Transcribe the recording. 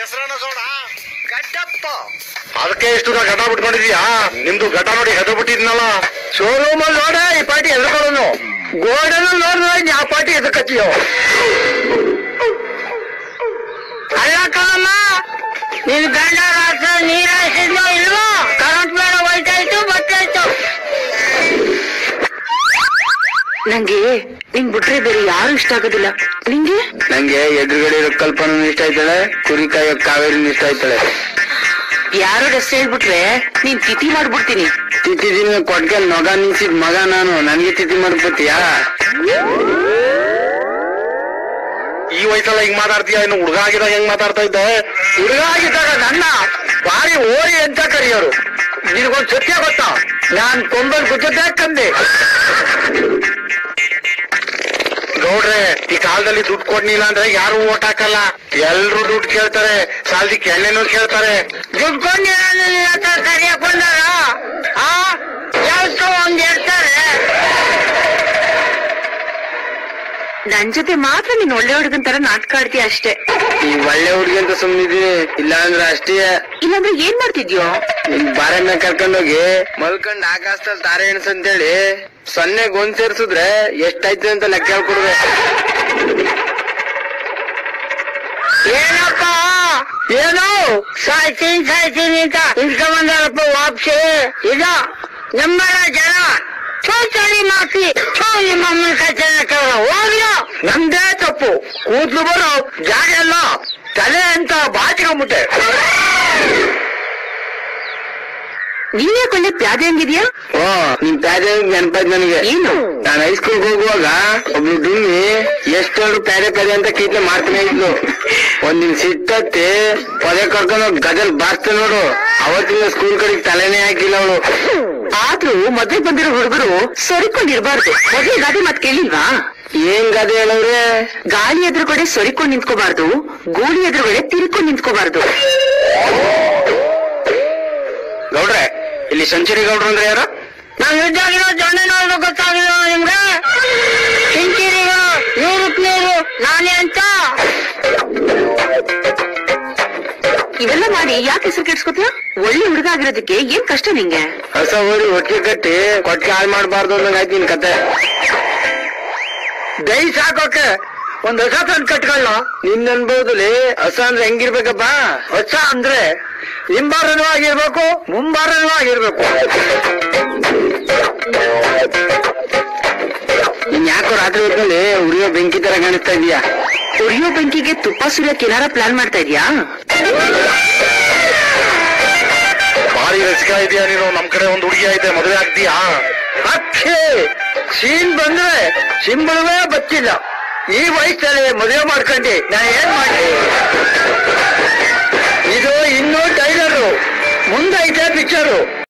ಹೆಸರನ್ನ ಗೌಡ ಗಡ್ಡಪ್ಪ ಅದಕ್ಕೆ ಇಷ್ಟು ನಾ ಘಟ ಬಿಟ್ಕೊಂಡಿದ್ಯಾ ನಿಮ್ದು ಘಟ ನೋಡಿ ಹೆದ್ರ ಬಿಟ್ಟಿದ್ನಲ್ಲ ಶೋರೂಮ್ ಅಲ್ಲಿ ನೋಡ ಈ ಪಾರ್ಟಿ ಎದ್ಕೊಳ್ಳೋನು ಗೋಡನು ನೋಡಿದ್ರೆ ಯಾವ ಪಾರ್ಟಿ ಎದಕತ್ತೀಯೋ ಅಲ್ಲ ಕಣಮ್ಮ ನಿನ್ ಗಂಡ ರಾತ್ರಿ ನೀರ್ ಹಾಯಿಸಿದ್ನೋ ಇಲ್ವೋ ಕರೆಂಟ್ ಮೇಲೆ ಹೋಯ್ತಾಯ್ತು ಬತ್ತಾಯ್ತು ನಂಗೆ ನಿಂಗ್ ಬಿಟ್ರೆ ಬೇರೆ ಯಾರು ಇಷ್ಟ ಆಗೋದಿಲ್ಲ ನಿಂಗೆ ನಂಗೆ ಎದುರುಗಡೆ ಇರೋ ಕಲ್ಪನೂ ಇಷ್ಟ ಆಯ್ತಾಳೆ ಕುರಿ ಕಾಯೋ ಕಾವೇರಿನೂ ಇಷ್ಟ ಆಯ್ತಾಳೆ ಯಾರು ಡ್ರೆಸ್ ಹೇಳ್ಬಿಟ್ರೆ ನೀನ್ ತಿಥಿ ಮಾಡ್ಬಿಡ್ತೀನಿ ತಿಥಿ ದಿನ ಕೊಟ್ಗೆ ನೊಗ ನಿಲ್ಸಿದ್ ಮಗ ನಾನು ನನ್ಗೆ ತಿಥಿ ಮಾಡ್ಕೊತೀಯಾ ಈ ವಯಸ್ಸಲ್ಲ ಹಿಂಗ್ ಮಾತಾಡ್ತೀಯ ಇನ್ನು ಹುಡುಗ ಆಗಿದಾಗ ಹೆಂಗ್ ಮಾತಾಡ್ತಾ ಇದ್ದೆ ಹುಡುಗ ಆಗಿದ್ದಾಗ ನನ್ನ ಬಾರಿ ಓರಿ ಅಂತ ಕರೆಯೋರು ನಿನಗೊಂದ್ ಸತ್ಯ ಗೊತ್ತಾ ನಾನ್ ಕೊಂಬಲ್ ಕುಚ್ಚದೆ ಕಂದೆ ಗೌಡ್ರೆ ಈ ಕಾಲದಲ್ಲಿ ದುಡ್ಡು ಕೊಡ್ಲಿಲ್ಲ ಅಂದ್ರೆ ಯಾರು ಓಟ್ ಹಾಕಲ್ಲ ಎಲ್ರು ದುಡ್ಡು ಕೇಳ್ತಾರೆ ಸಾಲದಿಕ್ಕೆ ಎಣ್ಣೆನೂ ಕೇಳ್ತಾರೆ ದುಡ್ಕೊಂಡು ಕರಿಯಕ್ ಬಂದಾರ ಆ ಯಾವತ್ತೋ ಒಂದ್ ಇರ್ತಾರೆ ನನ್ ಜೊತೆ ಮಾತ್ರ ನೀನ್ ಒಳ್ಳೆ ಹುಡುಗನ್ ತರ ನಾಟಕ ಆಡ್ತೀಯ ಅಷ್ಟೇ ಈ ಒಳ್ಳೆ ಹುಡುಗಿ ಅಂತ ಸುಮ್ನಿದೀನಿ ಇಲ್ಲ ಅಂದ್ರೆ ಅಷ್ಟೇ ಇಲ್ಲಾಂದ್ರೆ ಏನ್ ಮಾಡ್ತಿದ್ಯೋ ನಿನ್ ಬಾರೆ ಮೇಲೆ ಕರ್ಕೊಂಡೋಗಿ ಮಲ್ಕೊಂಡ್ ಆಕಾಶದಲ್ಲಿ ತಾರೆ ಎಣ್ಸ್ ಅಂತೇಳಿ ಸೊನ್ನೆಗ್ ಒಂದ್ ಸೇರ್ಸಿದ್ರೆ ಎಷ್ಟಾಯ್ತು ಅಂತ ಲೆಕ್ಕ ಹೇಳ್ಕೊಡ್ವೆ ಏನಪ್ಪ ಏನು ಸಾಯ್ತೀನಿ ಸಾಯ್ತೀನಿ ಅಂತ ಇಳ್ಕೊಂಬಂದಾರಪ್ಪ ವಾಪಸಿ ಇದ ನಮ್ಮರ ಜನ ಚೋಚಳಿ ಮಾಕಿ ಚೋ ನಿಮ್ಮ ಅಮ್ಮನ ಕಚ್ಚ ಹೋಗ್ಲ ನಮ್ದೇ ತಪ್ಪು ಕೂದ್ಲು ಬರೋ ಜಾಗ ಎಲ್ಲ ತಲೆ ಅಂತ ಬಾಚಿಕೊಂಬಿಟ್ಟೆ ನೀನ್ ಯಾಕೊಂಡೆ ಪ್ಯಾದೆ ಹಂಗಿದ್ಯಾ ಓ ನಿನ್ ಪ್ಯಾದೆ ನೆನಪಾಯ್ತು ನನಗೆ ಏನು ನಾನು ಹೈಸ್ಕೂಲ್ ಹೋಗುವಾಗ ಒಬ್ಳು ಡುಮ್ಮಿ ಎಷ್ಟೆರಡು ಪ್ಯಾದೆ ಪ್ಯಾದೆ ಅಂತ ಕೀಟ್ಲೆ ಮಾಡ್ತಾನೆ ಇದ್ಲು ಒಂದಿನ ಸಿಟ್ಟತ್ತಿ ಪೊದೆ ಕರ್ಕೊಂಡು ಹೋಗ್ ಗದಲ್ ಬಾರ್ಸ್ತೆ ನೋಡು ಅವತ್ತಿನ ಸ್ಕೂಲ್ ಕಡೆಗೆ ತಲೆನೇ ಹಾಕಿಲ್ಲ ಅವಳು ಆದ್ರೂ ಮದ್ವೆ ಬಂದಿರೋ ಹುಡುಗರು ಸೊರಿಕೊಂಡಿರ್ಬಾರ್ದು ಮದ್ವೆ ಗಾದೆ ಮತ್ ಕೇಳಿಲ್ವಾ ಏನ್ ಗದೆ ಹೇಳವ್ರೆ ಗಾಳಿ ಎದುರುಗಡೆ ಸೊರಿಕೊಂಡ್ ನಿಂತ್ಕೋಬಾರ್ದು ಗೋಳಿ ಎದುರುಗಡೆ ತಿರ್ಕೊಂಡ್ ನಿಂತ್ಕೋಬಾರ್ದು ಗೌಡ್ರೆ ಇಲ್ಲಿ ಸೆಂಚುರಿ ಗೌಡ್ರು ಅಂದ್ರೆ ಯಾರು ನಾವ್ ಇದ್ದಾಗಿರೋ ಜೊಂಡೆ ನೋಡ್ದು ಗೊತ್ತಾಗಿಲ್ಲ ನಿಮ್ಗೆ ಸೆಂಚುರಿಗಳು ನೂರಕ್ ನೂರು ನಾನೇ ಅಂತ ಇವೆಲ್ಲ ಮಾಡಿ ಯಾಕೆ ಹೆಸರು ಕೆಡ್ಸ್ಕೊತೀಯ ಒಳ್ಳೆ ಹುಡುಗ ಆಗಿರೋದಕ್ಕೆ ಏನ್ ಕಷ್ಟ ನಿಂಗೆ ಹೊಸ ಊರಿ ಒಟ್ಟಿಗೆ ಕಟ್ಟಿ ಕೊಟ್ಟಿಗೆ ಹಾಳು ಮಾಡಬಾರ್ದು ಅನ್ನಂಗ್ ಆಯ್ತು ನಿನ್ ಕತೆ ದೈ ಸಾಕೋಕೆ ಒಂದ್ ಹೊಸ ತಂದ್ ಕಟ್ಕೊಳ್ಳ ನಿನ್ ಅನ್ಬೋದಲ್ಲಿ ಹೊಸ ಅಂದ್ರೆ ಹೆಂಗಿರ್ಬೇಕಪ್ಪ ಹೊಸ ಅಂದ್ರೆ ಹಿಂಬಾರನೂ ಆಗಿರ್ಬೇಕು ಮುಂಬಾರನೂ ಆಗಿರ್ಬೇಕು ನೀನ್ ಯಾಕೋ ರಾತ್ರಿ ಹೊತ್ತಲ್ಲಿ ಉರಿಯೋ ಬೆಂಕಿ ತರ ಕಾಣಿಸ್ತಾ ಇದೀಯಾ ಉರಿಯೋ ಬೆಂಕಿಗೆ ತುಪ್ಪ ಸುರಿಯಕ್ ಏನಾರ ಪ್ಲಾನ್ ಮಾಡ್ತಾ ಇದ್ಯಾ ಭಾರಿ ರಸಿಕ ಇದೆಯಾ ನೀನು ನಮ್ ಕಡೆ ಒಂದು ಹುಡುಗಿ ಐತೆ ಮದುವೆ ಆಗ್ತೀಯಾ ಅಕ್ಷೇ ಸೀನ್ ಬಂದ್ರೆ ಸಿಂಬಳವೇ ಬಚ್ಚಿಲ್ಲ ಈ ವಯಸ್ಸಲ್ಲಿ ಮದುವೆ ಮಾಡ್ಕೊಂಡಿ ನಾ ಏನ್ ಮಾಡಿ